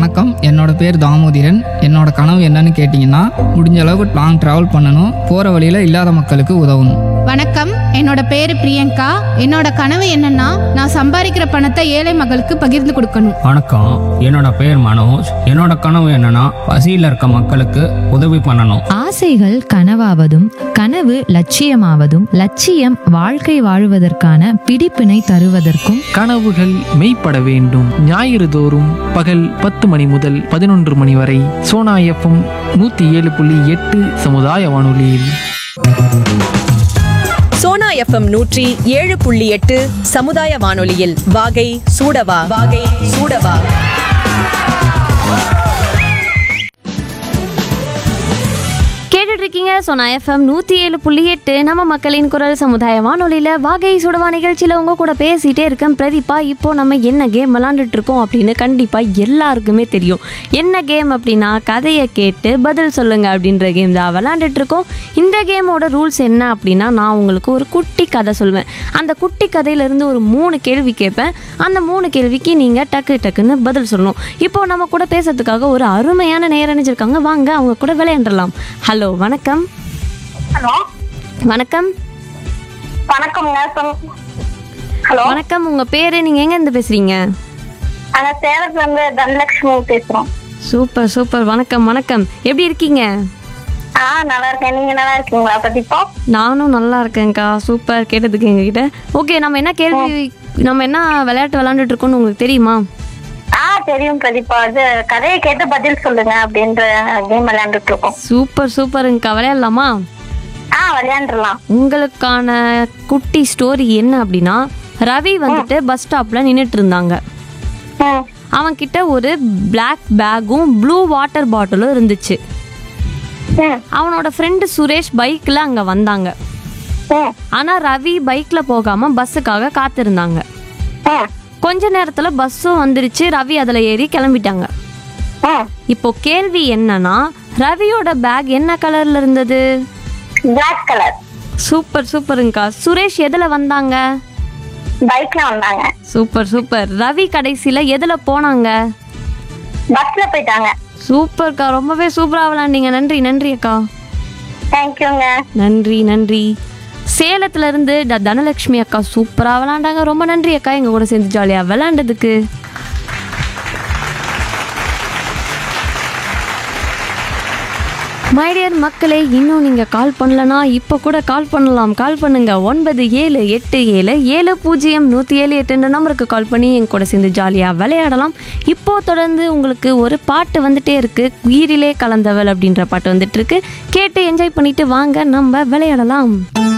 வணக்கம் என்னோட பேர் தாமோதிரன் என்னோட கனவு என்னன்னு கேட்டிங்கன்னா முடிஞ்ச அளவுக்கு லாங் ட்ராவல் பண்ணணும் போகிற வழியில் இல்லாத மக்களுக்கு உதவணும் வணக்கம் என்னோட பேரு பிரியங்கா என்னோட கனவு என்னன்னா நான் சம்பாதிக்கிற பணத்தை ஏழை மக்களுக்கு பகிர்ந்து கொடுக்கணும் வணக்கம் என்னோட பேர் மனோஜ் என்னோட கனவு என்னன்னா பசியில் இருக்க மக்களுக்கு உதவி பண்ணணும் ஆசைகள் கனவாவதும் கனவு லட்சியமாவதும் லட்சியம் வாழ்க்கை வாழுவதற்கான பிடிப்பினை தருவதற்கும் கனவுகள் மெய்ப்பட வேண்டும் ஞாயிறு தோறும் பகல் பத்து மணி முதல் பதினொன்று மணி வரை சோனா எஃப்எம் நூற்றி ஏழு புள்ளி எட்டு சமுதாய வானொலியில் சோனா எஃப்எம் நூற்றி ஏழு புள்ளி எட்டு சமுதாய வானொலியில் வாகை சூடவா வாகை சூடவா கேட்டுட்டு இருக்கீங்க சொன்னா எஃப்எம் நூற்றி ஏழு புள்ளி எட்டு நம்ம மக்களின் குரல் சமுதாய வானொலியில் வாகை சுடவா நிகழ்ச்சியில் உங்க கூட பேசிட்டே இருக்கேன் பிரதீபா இப்போ நம்ம என்ன கேம் விளாண்டுட்டு இருக்கோம் அப்படின்னு கண்டிப்பாக எல்லாருக்குமே தெரியும் என்ன கேம் அப்படின்னா கதையை கேட்டு பதில் சொல்லுங்க அப்படின்ற கேம் தான் விளாண்டுட்டு இருக்கோம் இந்த கேமோட ரூல்ஸ் என்ன அப்படின்னா நான் உங்களுக்கு ஒரு குட்டி கதை சொல்வேன் அந்த குட்டி கதையிலேருந்து ஒரு மூணு கேள்வி கேட்பேன் அந்த மூணு கேள்விக்கு நீங்கள் டக்கு டக்குன்னு பதில் சொல்லணும் இப்போ நம்ம கூட பேசுறதுக்காக ஒரு அருமையான நேரம் நினைச்சிருக்காங்க வாங்க அவங்க கூட விளையாண்டுடலாம் ஹலோ வணக்கம் ஹலோ வணக்கம் வணக்கம்ங்க சொல் ஹலோ வணக்கம் உங்க பேரு நீங்க எங்க இருந்து பேசுறீங்க நாங்க சேலத்துல இருந்து தனலட்சுமி பேசுறோம் சூப்பர் சூப்பர் வணக்கம் வணக்கம் எப்படி இருக்கீங்க ஆ நல்லா இருக்கேன் நீங்க நல்லா இருக்கீங்களா பிரதீபா நானும் நல்லா இருக்கேன்க்கா சூப்பர் கேட்டதுக்கு எங்ககிட்ட ஓகே நம்ம என்ன கேள்வி நம்ம என்ன விளையாட்டு விளையாண்டுட்டு இருக்கோம்னு உங்களுக்கு தெரியுமா ஆ தெரியும் பிரதீபா இது கதையை கேட்டு பதில் சொல்லுங்க அப்படின்ற கேம் விளையாண்டுட்டு இருக்கோம் சூப்பர் சூப்பருங்கக்கா விளையாடலாமா ஆ விளையாண்டுலாம் உங்களுக்கான குட்டி ஸ்டோரி என்ன அப்படின்னா ரவி வந்துட்டு பஸ் ஸ்டாப்ல நின்றுட்டு இருந்தாங்க ம் அவன் கிட்ட ஒரு பிளாக் பேக்கும் ப்ளூ வாட்டர் பாட்டிலும் இருந்துச்சு ம் அவனோட ஃப்ரெண்டு சுரேஷ் பைக்கில் அங்கே வந்தாங்க ம் ஆனால் ரவி பைக்கில் போகாமல் பஸ்ஸுக்காக காத்திருந்தாங்க ம் கொஞ்ச நேரத்தில் பஸ்ஸும் வந்துருச்சு ரவி அதில் ஏறி கிளம்பிட்டாங்க ம் இப்போ கேள்வி என்னன்னா ரவியோட பேக் என்ன கலர்ல இருந்தது பிளாக் கலர் சூப்பர் சூப்பருங்கக்கா சுரேஷ் எதில் வந்தாங்க பைக்ல வந்தாங்க சூப்பர் சூப்பர் ரவி கடைசியில் எதில் போனாங்க பஸ்ல போயிட்டாங்க சூப்பர்க்கா ரொம்பவே சூப்பராக விளாண்டீங்க நன்றி நன்றி அக்கா தேங்க்யூங்க நன்றி நன்றி சேலத்துல இருந்து த தனலட்சுமி அக்கா சூப்பராக விளாண்டாங்க ரொம்ப நன்றி அக்கா எங்கள் கூட சேர்ந்து ஜாலியாக விளாண்டதுக்கு மைடியர் மக்களே இன்னும் நீங்கள் கால் பண்ணலனா இப்போ கூட கால் பண்ணலாம் கால் பண்ணுங்க ஒன்பது ஏழு எட்டு ஏழு ஏழு பூஜ்ஜியம் நூற்றி ஏழு எட்டுன்ற நம்பருக்கு கால் பண்ணி என் கூட சேர்ந்து ஜாலியாக விளையாடலாம் இப்போ தொடர்ந்து உங்களுக்கு ஒரு பாட்டு வந்துட்டே இருக்கு உயிரிலே கலந்தவள் அப்படின்ற பாட்டு வந்துட்டு இருக்கு கேட்டு என்ஜாய் பண்ணிட்டு வாங்க நம்ம விளையாடலாம்